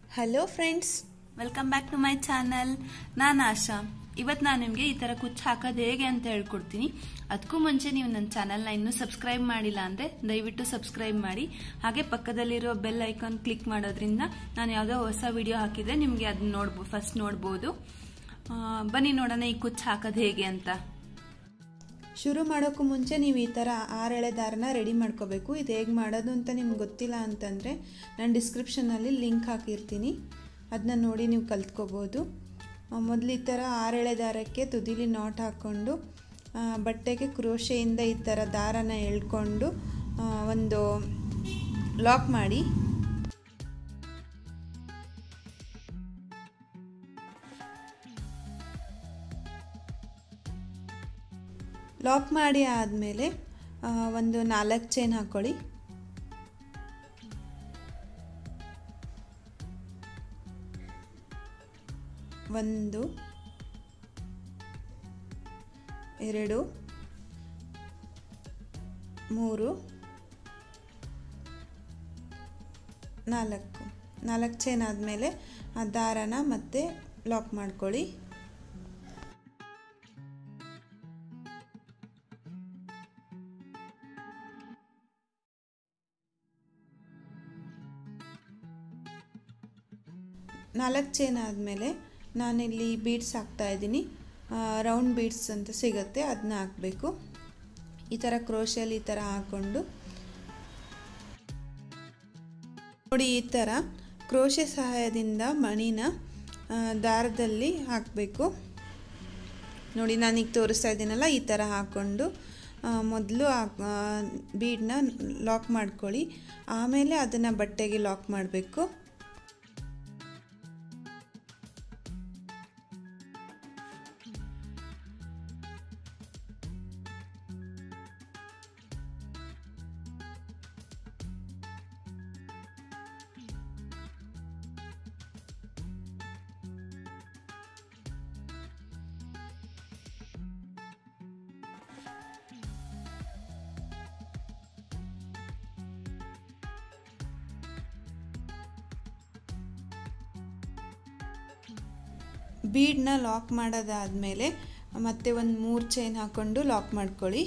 hello friends welcome back to my channel ನಾನು ಆಶಾ ಇವತ್ತು ನಾನು ನಿಮಗೆ ಈ ಥರ ಕುಚ್ಚು ಹಾಕೋದು ಹೇಗೆ ಅಂತ ಹೇಳ್ಕೊಡ್ತೀನಿ ಅದಕ್ಕೂ ಮುಂಚೆ ನೀವು ನನ್ನ ಚಾನಲ್ನ ಇನ್ನೂ ಸಬ್ಸ್ಕ್ರೈಬ್ ಮಾಡಿಲ್ಲ ಅಂದರೆ ದಯವಿಟ್ಟು ಸಬ್ಸ್ಕ್ರೈಬ್ ಮಾಡಿ ಹಾಗೆ ಪಕ್ಕದಲ್ಲಿರೋ ಬೆಲ್ ಐಕಾನ್ ಕ್ಲಿಕ್ ಮಾಡೋದ್ರಿಂದ ನಾನು ಯಾವುದೋ ಹೊಸ ವಿಡಿಯೋ ಹಾಕಿದರೆ ನಿಮಗೆ ಅದನ್ನ ನೋಡ್ಬೋ ಫಸ್ಟ್ ನೋಡ್ಬೋದು ಆ, ಬನ್ನಿ ನೋಡೋಣ ಈ ಕುಚ್ಚು ಹಾಕೋದು ಹೇಗೆ ಅಂತ ಶುರು ಮಾಡೋಕ್ಕೂ ಮುಂಚೆ ನೀವು ಈ ಥರ ಆರೆಳೆ ದಾರನ ರೆಡಿ ಮಾಡ್ಕೋಬೇಕು ಇದು ಹೇಗೆ ಮಾಡೋದು ಅಂತ ನಿಮ್ಗೆ ಗೊತ್ತಿಲ್ಲ ಅಂತಂದರೆ ನಾನು ಡಿಸ್ಕ್ರಿಪ್ಷನಲ್ಲಿ ಲಿಂಕ್ ಹಾಕಿರ್ತೀನಿ ಅದನ್ನ ನೋಡಿ ನೀವು ಕಲ್ತ್ಕೋಬೋದು ಮೊದಲು ಈ ಥರ ಆರೆಳೆ ದಾರಕ್ಕೆ ತುದಿಲಿ ನಾಟ್ ಹಾಕ್ಕೊಂಡು ಆ, ಬಟ್ಟೆಗೆ ಕ್ರೋಶೆಯಿಂದ ಈ ಥರ ದಾರನ ಎಳ್ಕೊಂಡು ಆ, ಒಂದು ಲಾಕ್ ಮಾಡಿ ಲಾಕ್ ಮಾಡಿ ಆದಮೇಲೆ ಒಂದು ನಾಲ್ಕು ಚೈನ್ ಹಾಕ್ಕೊಳ್ಳಿ ಒಂದು ಎರಡು ಮೂರು ನಾಲ್ಕು ನಾಲ್ಕು ಚೈನ್ ಆದಮೇಲೆ ಆ ದಾರನ ಮತ್ತೆ ಲಾಕ್ ಮಾಡ್ಕೊಳ್ಳಿ ನಾಲ್ಕು ಚೈನ್ ಆದಮೇಲೆ ನಾನಿಲ್ಲಿ ಬೀಡ್ಸ್ ಹಾಕ್ತಾ ಇದ್ದೀನಿ ರೌಂಡ್ ಬೀಡ್ಸ್ ಅಂತ ಸಿಗುತ್ತೆ ಅದನ್ನ ಹಾಕಬೇಕು ಈ ಥರ ಕ್ರೋಶಲ್ಲಿ ಈ ಥರ ಹಾಕ್ಕೊಂಡು ನೋಡಿ ಈ ಥರ ಕ್ರೋಶೆ ಸಹಾಯದಿಂದ ಮಣಿನ ಆ, ದಾರದಲ್ಲಿ ಹಾಕಬೇಕು ನೋಡಿ ನಾನೀಗ ತೋರಿಸ್ತಾ ಇದ್ದೀನಲ್ಲ ಈ ಥರ ಹಾಕ್ಕೊಂಡು ಮೊದಲು ಬೀಡನ್ನ ಲಾಕ್ ಮಾಡ್ಕೊಳ್ಳಿ ಆಮೇಲೆ ಅದನ್ನು ಬಟ್ಟೆಗೆ ಲಾಕ್ ಮಾಡಬೇಕು ಬೀಡನ್ನ ಲಾಕ್ ಮಾಡೋದಾದಮೇಲೆ ಮತ್ತೆ ಒಂದು ಮೂರು ಚೈನ್ ಹಾಕ್ಕೊಂಡು ಲಾಕ್ ಮಾಡ್ಕೊಳ್ಳಿ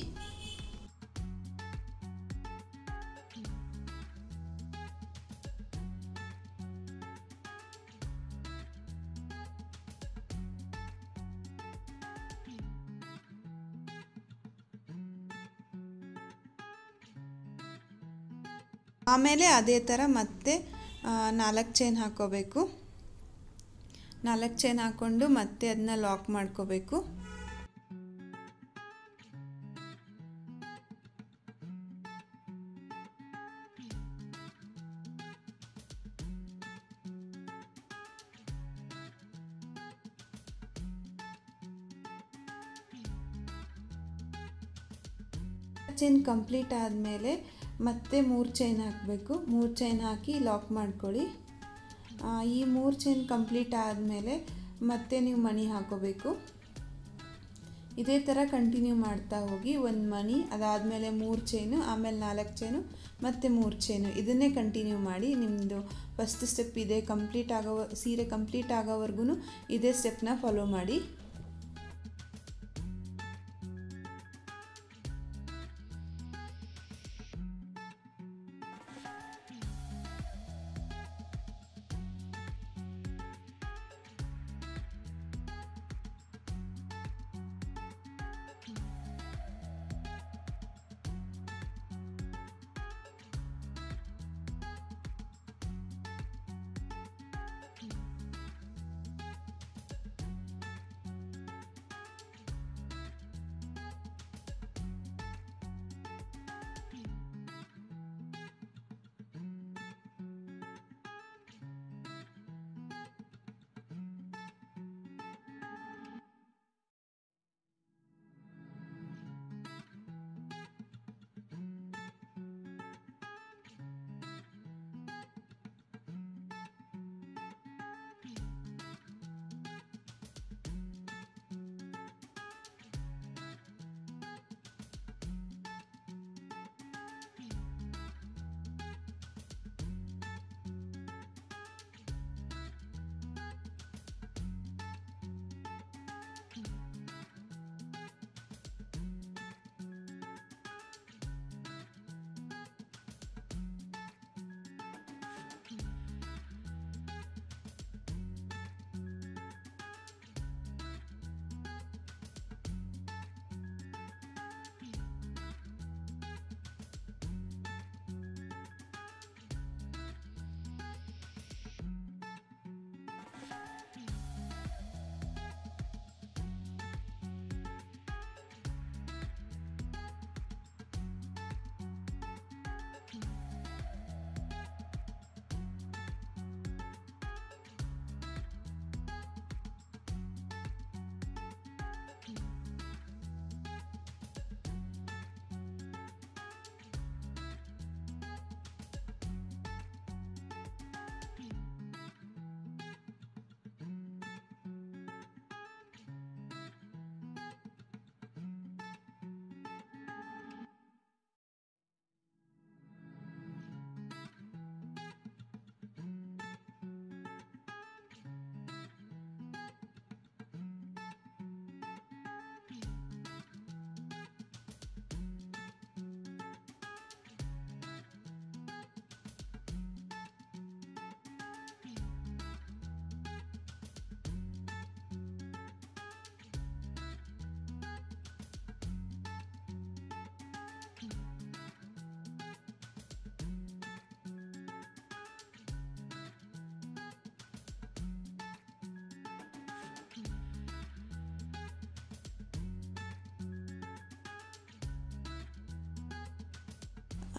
ಆಮೇಲೆ ಅದೇ ಥರ ಮತ್ತೆ ನಾಲ್ಕು ಚೈನ್ ಹಾಕ್ಕೋಬೇಕು ನಾಲ್ಕು ಚೈನ್ ಹಾಕ್ಕೊಂಡು ಮತ್ತೆ ಅದನ್ನ ಲಾಕ್ ಮಾಡ್ಕೋಬೇಕು ಚೈನ್ ಕಂಪ್ಲೀಟ್ ಆದಮೇಲೆ ಮತ್ತೆ ಮೂರು ಚೈನ್ ಹಾಕಬೇಕು ಮೂರು ಚೈನ್ ಹಾಕಿ ಲಾಕ್ ಮಾಡ್ಕೊಳ್ಳಿ ಆ, ಈ ಮೂರು ಚೈನ್ ಕಂಪ್ಲೀಟ್ ಆದಮೇಲೆ ಮತ್ತೆ ನೀವು ಮಣಿ ಹಾಕೋಬೇಕು ಇದೇ ಥರ ಕಂಟಿನ್ಯೂ ಮಾಡ್ತಾ ಹೋಗಿ ಒಂದು ಮಣಿ ಅದಾದಮೇಲೆ ಮೂರು ಚೈನು ಆಮೇಲೆ ನಾಲ್ಕು ಚೈನು ಮತ್ತು ಮೂರು ಚೈನು ಇದನ್ನೇ ಕಂಟಿನ್ಯೂ ಮಾಡಿ ನಿಮ್ಮದು ಫಸ್ಟ್ ಸ್ಟೆಪ್ ಇದೆ ಕಂಪ್ಲೀಟ್ ಆಗೋ ಸೀರೆ ಕಂಪ್ಲೀಟ್ ಆಗೋವರೆಗೂ ಇದೇ ಸ್ಟೆಪ್ನ ಫಾಲೋ ಮಾಡಿ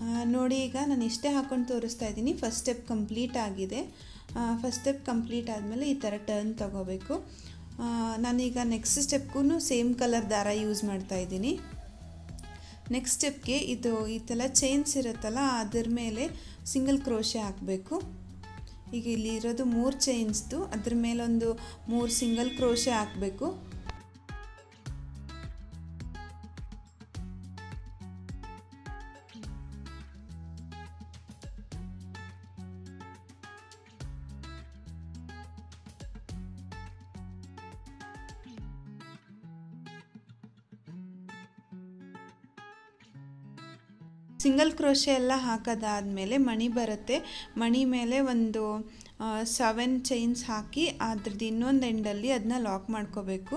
ಆ, ನೋಡಿ ಈಗ ನಾನು ಇಷ್ಟೇ ಹಾಕೊಂಡು ತೋರಿಸ್ತಾ ಇದ್ದೀನಿ ಫಸ್ಟ್ ಸ್ಟೆಪ್ ಕಂಪ್ಲೀಟ್ ಆಗಿದೆ ಫಸ್ಟ್ ಸ್ಟೆಪ್ ಕಂಪ್ಲೀಟ್ ಆದಮೇಲೆ ಈ ಥರ ಟರ್ನ್ ತಗೋಬೇಕು ಆ, ನಾನೀಗ ನೆಕ್ಸ್ಟ್ ಸ್ಟೆಪ್ಗೂ ಸೇಮ್ ಕಲರ್ ದಾರ ಯೂಸ್ ಮಾಡ್ತಾ ಇದ್ದೀನಿ ನೆಕ್ಸ್ಟ್ ಸ್ಟೆಪ್ಗೆ ಇದು ಈ ಥರ ಚೈನ್ಸ್ ಇರುತ್ತಲ್ಲ ಅದ್ರ ಮೇಲೆ ಸಿಂಗಲ್ ಕ್ರೋಶೆ ಹಾಕಬೇಕು ಈಗ ಇಲ್ಲಿ ಇರೋದು ಮೂರು ಚೈನ್ಸ್ದು ಅದ್ರ ಮೇಲೊಂದು ಮೂರು ಸಿಂಗಲ್ ಕ್ರೋಶೆ ಹಾಕಬೇಕು ಸಿಂಗಲ್ ಕ್ರೋಶೆ ಎಲ್ಲ ಹಾಕೋದಾದಮೇಲೆ ಮಣಿ ಬರುತ್ತೆ ಮಣಿ ಮೇಲೆ ಒಂದು ಸೆವೆನ್ ಚೈನ್ಸ್ ಹಾಕಿ ಅದ್ರದ್ದು ಇನ್ನೊಂದು ಎಂಡಲ್ಲಿ ಅದನ್ನ ಲಾಕ್ ಮಾಡ್ಕೋಬೇಕು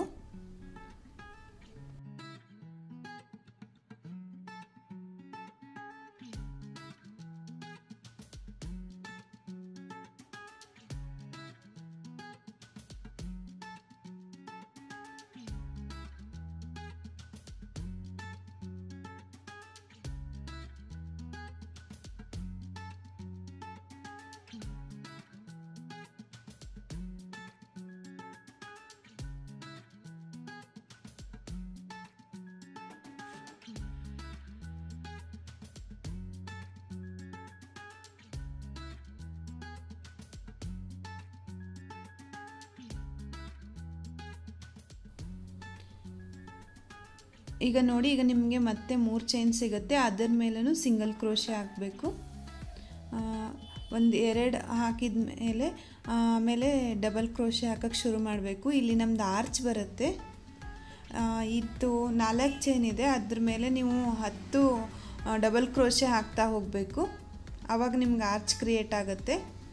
ಈಗ ನೋಡಿ ಈಗ ನಿಮಗೆ ಮತ್ತೆ ಮೂರು ಚೈನ್ ಸಿಗುತ್ತೆ ಅದರ ಮೇಲೂ ಸಿಂಗಲ್ ಕ್ರೋಶೆ ಹಾಕಬೇಕು ಒಂದು ಎರಡು ಹಾಕಿದ ಮೇಲೆ ಆಮೇಲೆ ಡಬಲ್ ಕ್ರೋಶೆ ಹಾಕಕ್ಕೆ ಶುರು ಮಾಡಬೇಕು ಇಲ್ಲಿ ನಮ್ಮದು ಆರ್ಚ್ ಬರುತ್ತೆ ಆ, ಇದು ನಾಲ್ಕು ಚೈನ್ ಇದೆ ಅದ್ರ ಮೇಲೆ ನೀವು ಹತ್ತು ಡಬಲ್ ಕ್ರೋಶೆ ಹಾಕ್ತಾ ಹೋಗಬೇಕು ಆವಾಗ ನಿಮ್ಗೆ ಆರ್ಚ್ ಕ್ರಿಯೇಟ್ ಆಗುತ್ತೆ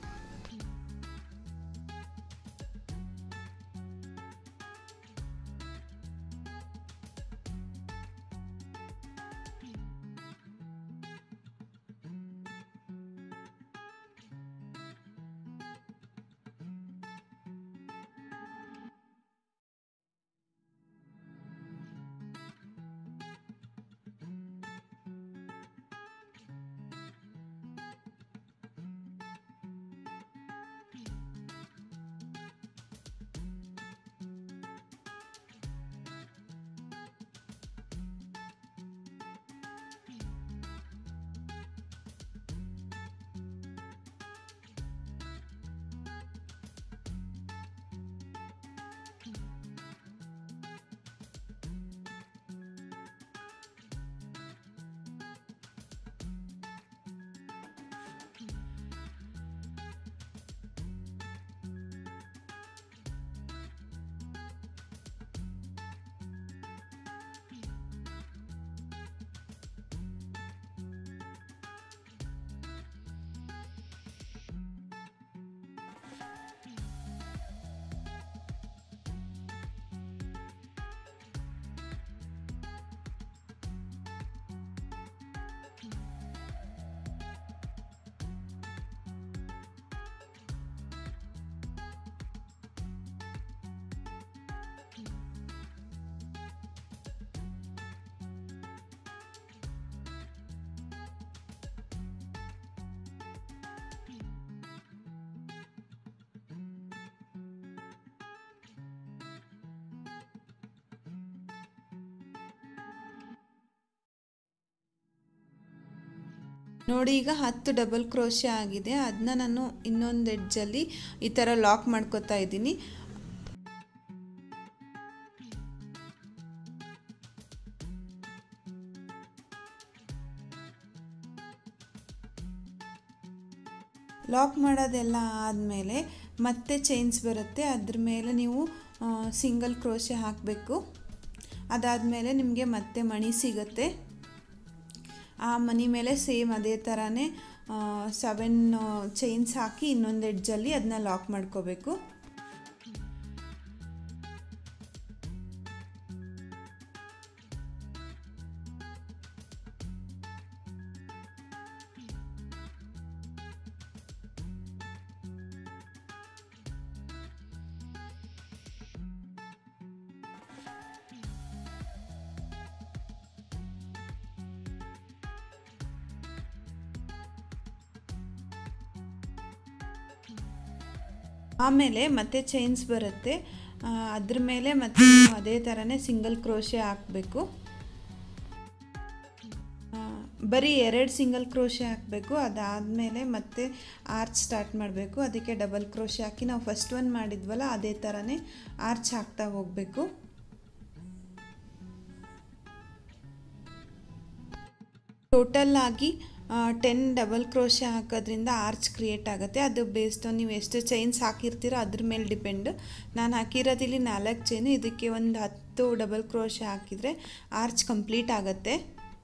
ನೋಡಿ ಈಗ ಹತ್ತು ಡಬಲ್ ಕ್ರೋಶೆ ಆಗಿದೆ ಅದನ್ನ ನಾನು ಇನ್ನೊಂದು ಎಡ್ಜಲ್ಲಿ ಈ ಥರ ಲಾಕ್ ಮಾಡ್ಕೋತಾ ಇದ್ದೀನಿ ಲಾಕ್ ಮಾಡೋದೆಲ್ಲ ಆದಮೇಲೆ ಮತ್ತೆ ಚೈನ್ಸ್ ಬರುತ್ತೆ ಅದ್ರ ಮೇಲೆ ನೀವು ಸಿಂಗಲ್ ಕ್ರೋಶೆ ಹಾಕಬೇಕು ಅದಾದಮೇಲೆ ನಿಮಗೆ ಮತ್ತೆ ಮಣಿ ಸಿಗುತ್ತೆ ಆ ಮನಿ ಮೇಲೆ ಸೇಮ್ ಅದೇ ಥರನೇ ಸೆವೆನ್ ಚೈನ್ಸ್ ಹಾಕಿ ಇನ್ನೊಂದು ಎಡ್ಜಲ್ಲಿ ಅದನ್ನ ಲಾಕ್ ಮಾಡ್ಕೋಬೇಕು ಆಮೇಲೆ ಮತ್ತೆ ಚೈನ್ಸ್ ಬರುತ್ತೆ ಆ, ಅದ್ರ ಮೇಲೆ ಮತ್ತೆ ನೀವು ಅದೇ ಥರನೇ ಸಿಂಗಲ್ ಕ್ರೋಶೆ ಹಾಕಬೇಕು ಬರೀ ಎರಡು ಸಿಂಗಲ್ ಕ್ರೋಶೆ ಹಾಕಬೇಕು ಅದಾದಮೇಲೆ ಮತ್ತೆ ಆರ್ಚ್ ಸ್ಟಾರ್ಟ್ ಮಾಡಬೇಕು ಅದಕ್ಕೆ ಡಬಲ್ ಕ್ರೋಶೆ ಹಾಕಿ ನಾವು ಫಸ್ಟ್ ಒನ್ ಮಾಡಿದ್ವಲ್ಲ ಅದೇ ಥರನೇ ಆರ್ಚ್ ಹಾಕ್ತಾ ಹೋಗಬೇಕು ಟೋಟಲ್ ಆಗಿ ಟೆನ್ ಡಬಲ್ ಕ್ರೋಶೆ ಹಾಕೋದ್ರಿಂದ ಆರ್ಚ್ ಕ್ರಿಯೇಟ್ ಆಗುತ್ತೆ ಅದು ಬೇಸ್ಡ್ ನೀವು ಎಷ್ಟು ಚೈನ್ಸ್ ಹಾಕಿರ್ತೀರೋ ಅದ್ರ ಮೇಲೆ ಡಿಪೆಂಡ್ ನಾನು ಹಾಕಿರೋದಿಲ್ಲಿ ನಾಲ್ಕು ಚೈನು ಇದಕ್ಕೆ ಒಂದು ಹತ್ತು ಡಬಲ್ ಕ್ರೋಶೆ ಹಾಕಿದರೆ ಆರ್ಚ್ ಕಂಪ್ಲೀಟ್ ಆಗುತ್ತೆ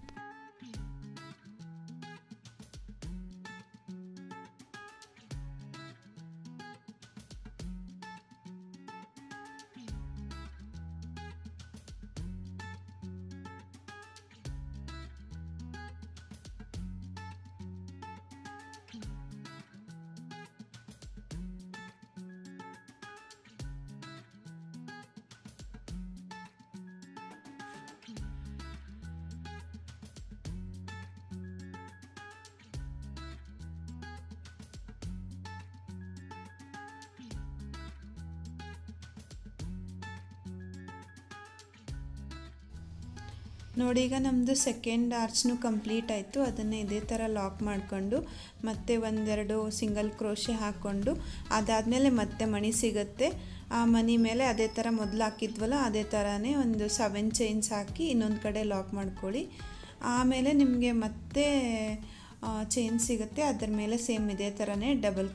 ನೋಡಿ ಈಗ ನಮ್ಮದು ಸೆಕೆಂಡ್ ಆರ್ಚ್ನು ಕಂಪ್ಲೀಟ್ ಆಯಿತು ಅದನ್ನು ಇದೇ ಥರ ಲಾಕ್ ಮಾಡಿಕೊಂಡು ಮತ್ತೆ ಒಂದೆರಡು ಸಿಂಗಲ್ ಕ್ರೋಶೆ ಹಾಕ್ಕೊಂಡು ಅದಾದಮೇಲೆ ಮತ್ತೆ ಮಣಿ ಸಿಗುತ್ತೆ ಆ ಮನಿ ಮೇಲೆ ಅದೇ ಥರ ಮೊದಲು ಹಾಕಿದ್ವಲ್ಲ ಅದೇ ಥರನೇ ಒಂದು ಸೆವೆನ್ ಚೈನ್ಸ್ ಹಾಕಿ ಇನ್ನೊಂದು ಕಡೆ ಲಾಕ್ ಮಾಡ್ಕೊಳ್ಳಿ ಆಮೇಲೆ ನಿಮಗೆ ಮತ್ತೆ ಚೈನ್ ಸಿಗುತ್ತೆ ಅದ್ರ ಮೇಲೆ ಸೇಮ್ ಇದೇ ಥರನೇ ಡಬಲ್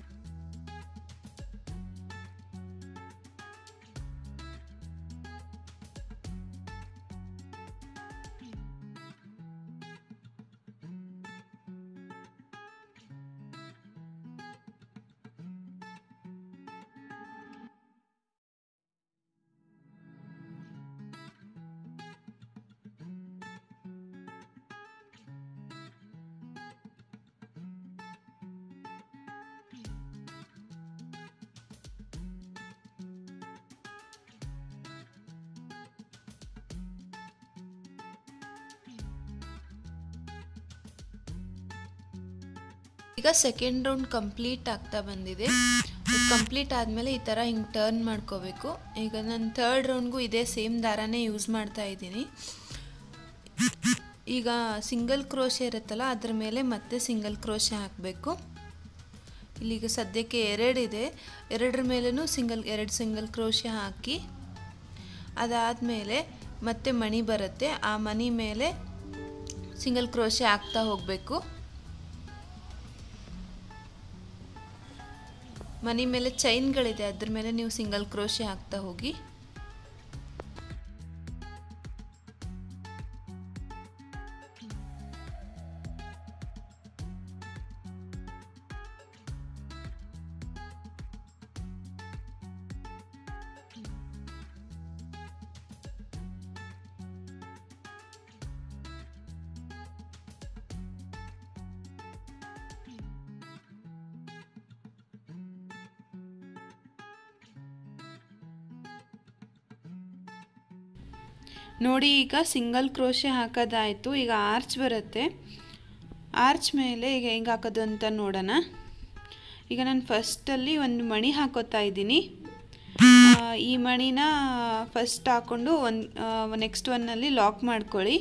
ಈಗ ಸೆಕೆಂಡ್ ರೌಂಡ್ ಕಂಪ್ಲೀಟ್ ಆಗ್ತಾ ಬಂದಿದೆ ಕಂಪ್ಲೀಟ್ ಆದಮೇಲೆ ಈ ಥರ ಹಿಂಗೆ ಟರ್ನ್ ಮಾಡ್ಕೋಬೇಕು ಈಗ ನಾನು ಥರ್ಡ್ ರೌಂಡ್ಗೂ ಇದೇ ಸೇಮ್ ದಾರಾನೇ ಯೂಸ್ ಮಾಡ್ತಾ ಇದ್ದೀನಿ ಈಗ ಸಿಂಗಲ್ ಕ್ರೋಶೆ ಇರುತ್ತಲ್ಲ ಅದ್ರ ಮೇಲೆ ಮತ್ತೆ ಸಿಂಗಲ್ ಕ್ರೋಶೆ ಹಾಕಬೇಕು ಇಲ್ಲಿಗ ಸದ್ಯಕ್ಕೆ ಎರಡಿದೆ ಎರಡರ ಮೇಲೂ ಸಿಂಗಲ್ ಎರಡು ಸಿಂಗಲ್ ಕ್ರೋಶೆ ಹಾಕಿ ಅದಾದಮೇಲೆ ಮತ್ತೆ ಮಣಿ ಬರುತ್ತೆ ಆ ಮಣಿ ಮೇಲೆ ಸಿಂಗಲ್ ಕ್ರೋಶೆ ಹಾಕ್ತಾ ಹೋಗಬೇಕು ಮನಿ ಮೇಲೆ ಚೈನ್ಗಳಿದೆ ಅದ್ರ ಮೇಲೆ ನೀವು ಸಿಂಗಲ್ ಕ್ರೋಶೆ ಹಾಕ್ತಾ ಹೋಗಿ ನೋಡಿ ಈಗ ಸಿಂಗಲ್ ಕ್ರೋಶೆ ಹಾಕೋದಾಯಿತು ಈಗ ಆರ್ಚ್ ಬರುತ್ತೆ ಆರ್ಚ್ ಮೇಲೆ ಈಗ ಹೆಂಗೆ ಹಾಕೋದು ಅಂತ ನೋಡೋಣ ಈಗ ನಾನು ಫಸ್ಟಲ್ಲಿ ಒಂದು ಮಣಿ ಹಾಕೋತಾ ಇದ್ದೀನಿ ಆ, ಈ ಮಣಿನ ಫಸ್ಟ್ ಹಾಕ್ಕೊಂಡು ಒಂದು ನೆಕ್ಸ್ಟ್ ಒನ್ನಲ್ಲಿ ಲಾಕ್ ಮಾಡ್ಕೊಳ್ಳಿ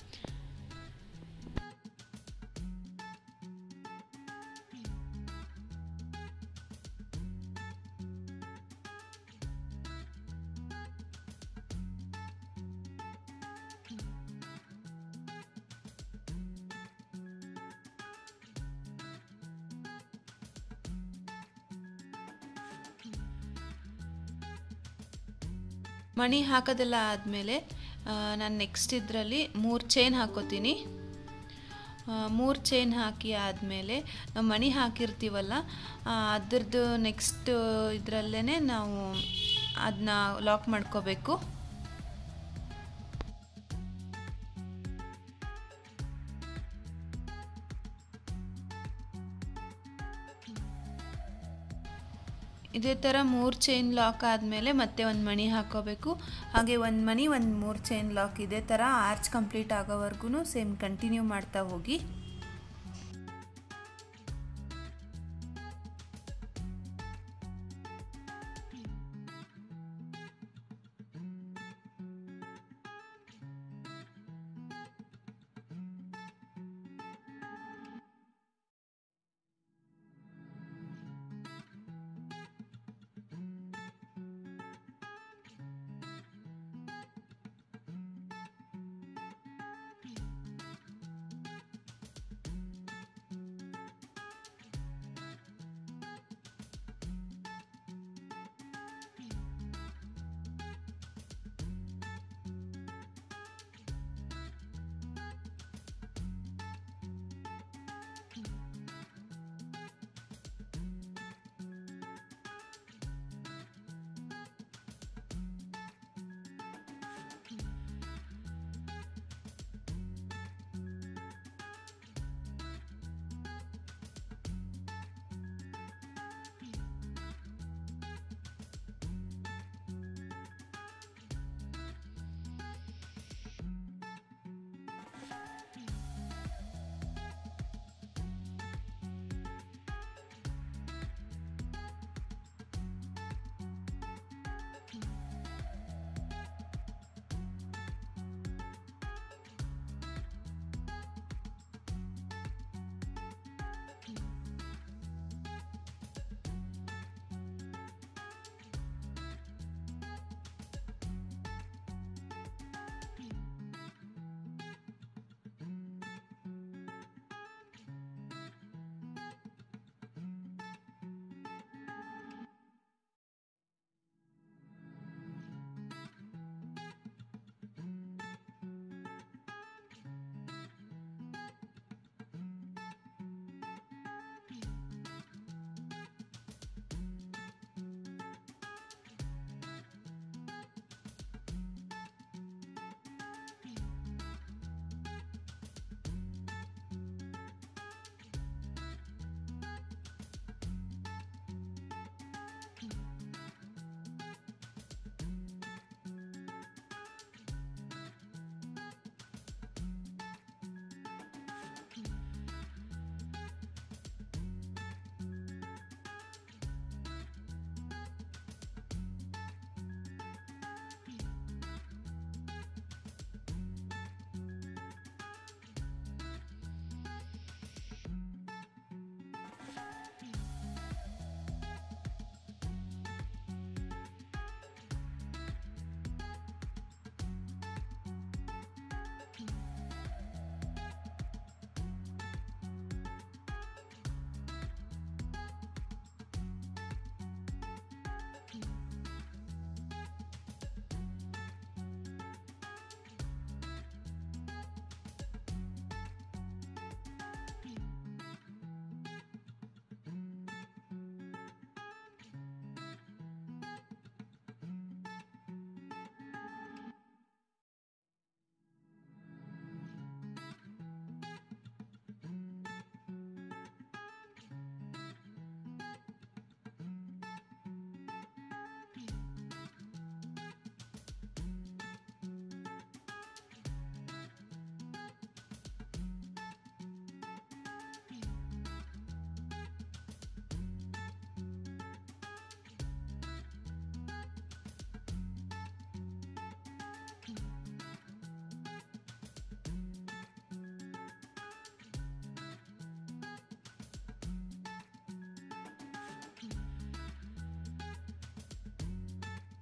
ಮಣಿ ಹಾಕೋದೆಲ್ಲ ಆದಮೇಲೆ ನಾನು ನೆಕ್ಸ್ಟ್ ಇದರಲ್ಲಿ ಮೂರು ಚೈನ್ ಹಾಕೋತೀನಿ ಮೂರು ಚೈನ್ ಹಾಕಿ ಆದಮೇಲೆ ನಾವು ಮಣಿ ಹಾಕಿರ್ತೀವಲ್ಲ ಅದ್ರದ್ದು ನೆಕ್ಸ್ಟ್ ಇದರಲ್ಲೇ ನಾವು ಅದನ್ನ ಲಾಕ್ ಮಾಡ್ಕೋಬೇಕು ಇದೇ ಥರ ಮೂರು ಚೈನ್ ಲಾಕ್ ಆದಮೇಲೆ ಮತ್ತೆ ಒಂದು ಮಣಿ ಹಾಕೋಬೇಕು ಹಾಗೆ ಒಂದು ಮಣಿ ಒಂದು ಮೂರು ಚೈನ್ ಲಾಕ್ ಇದೇ ಥರ ಆರ್ಚ್ ಕಂಪ್ಲೀಟ್ ಆಗೋವರೆಗೂ ಸೇಮ್ ಕಂಟಿನ್ಯೂ ಮಾಡ್ತಾ ಹೋಗಿ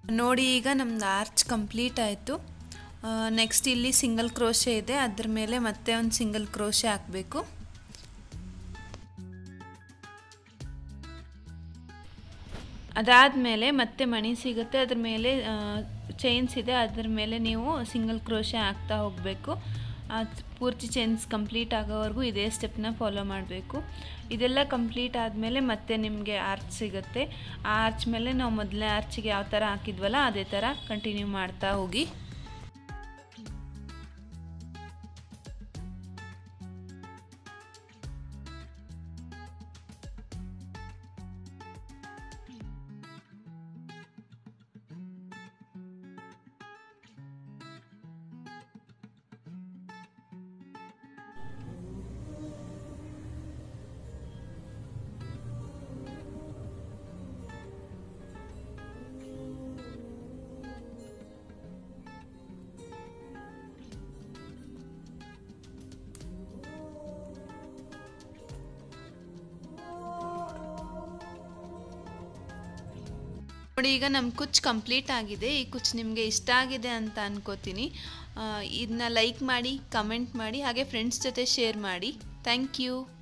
ನೋಡಿ ಈಗ ನಮ್ದು ಆರ್ಚ್ ಕಂಪ್ಲೀಟ್ ಆಯಿತು ನೆಕ್ಸ್ಟ್ ಇಲ್ಲಿ ಸಿಂಗಲ್ ಕ್ರೋಶೆ ಇದೆ ಅದ್ರ ಮೇಲೆ ಮತ್ತೆ ಒಂದು ಸಿಂಗಲ್ ಕ್ರೋಶೆ ಹಾಕಬೇಕು ಅದಾದಮೇಲೆ ಮತ್ತೆ ಮಣಿ ಸಿಗುತ್ತೆ ಅದ್ರ ಮೇಲೆ ಚೈನ್ಸ್ ಇದೆ ಅದ್ರ ಮೇಲೆ ನೀವು ಸಿಂಗಲ್ ಕ್ರೋಶೆ ಹಾಕ್ತಾ ಹೋಗಬೇಕು ಪೂರ್ತಿ ಚೈನ್ಸ್ ಕಂಪ್ಲೀಟ್ ಆಗೋವರೆಗೂ ಇದೇ ಸ್ಟೆಪ್ನ ಫಾಲೋ ಮಾಡಬೇಕು ಇದೆಲ್ಲ ಕಂಪ್ಲೀಟ್ ಆದಮೇಲೆ ಮತ್ತೆ ನಿಮಗೆ ಆರ್ಚ್ ಸಿಗುತ್ತೆ ಆ ಆರ್ಚ್ ಮೇಲೆ ನಾವು ಮೊದಲನೇ ಆರ್ಚಿಗೆ ಯಾವ ಥರ ಹಾಕಿದ್ವಲ್ಲ ಅದೇ ಥರ ಕಂಟಿನ್ಯೂ ಮಾಡ್ತಾ ಹೋಗಿ ನೋಡಿ ಈಗ ನಮ್ಮ ಕುಚ್ ಕಂಪ್ಲೀಟ್ ಆಗಿದೆ ಈ ಕುಚ್ ನಿಮಗೆ ಇಷ್ಟ ಆಗಿದೆ ಅಂತ ಅನ್ಕೋತೀನಿ ಇದನ್ನ ಲೈಕ್ ಮಾಡಿ ಕಮೆಂಟ್ ಮಾಡಿ ಹಾಗೆ ಫ್ರೆಂಡ್ಸ್ ಜೊತೆ ಶೇರ್ ಮಾಡಿ ಥ್ಯಾಂಕ್ ಯು